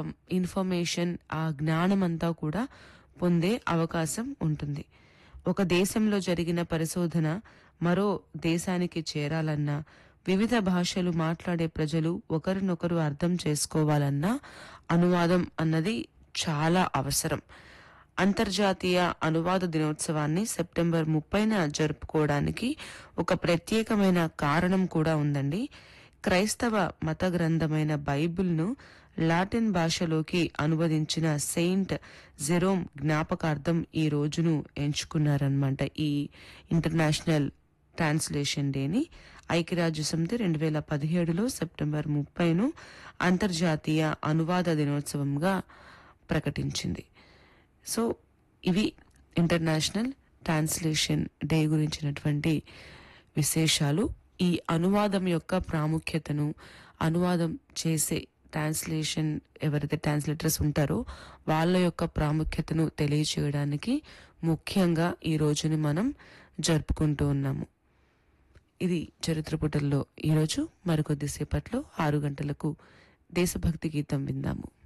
information ఆ జ్ఞానం అంతా కూడా పొందే అవకాశం ఉంటుంది ఒక దేశంలో జరిగిన పరిశోధన మరో దేశానికి చేరాలన్నా వివిధ భాషలు మాట్లాడే ప్రజలు ఒకరినొకరు అర్థం చేసుకోవాలన్నా అనువాదం అన్నది చాలా అవసరం అంతర్జాతీయ అనువాద దినోత్సవాన్ని సెప్టెంబర్ ముప్పైన జరుపుకోవడానికి ఒక ప్రత్యేకమైన కారణం కూడా ఉందండి క్రైస్తవ మత గ్రంథమైన బైబిల్ను లాటిన్ భాషలోకి అనువదించిన సెయింట్ జెరోమ్ జ్ఞాపకార్థం ఈ రోజును ఎంచుకున్నారనమాట ఈ ఇంటర్నేషనల్ ట్రాన్స్లేషన్ డేని ఐక్యరాజ్య సమితి రెండు వేల పదిహేడులో సెప్టెంబర్ ముప్పైను అంతర్జాతీయ అనువాద దినోత్సవంగా ప్రకటించింది సో ఇవి ఇంటర్నేషనల్ ట్రాన్స్లేషన్ డే గురించినటువంటి విశేషాలు ఈ అనువాదం యొక్క ప్రాముఖ్యతను అనువాదం చేసే ట్రాన్స్లేషన్ ఎవరైతే ట్రాన్స్లేటర్స్ ఉంటారో వాళ్ళ యొక్క ప్రాముఖ్యతను తెలియచేయడానికి ముఖ్యంగా ఈ రోజుని మనం జరుపుకుంటూ ఉన్నాము ఇది చరిత్ర పుటల్లో ఈరోజు మరికొద్దిసేపట్లో ఆరు గంటలకు దేశభక్తి గీతం విందాము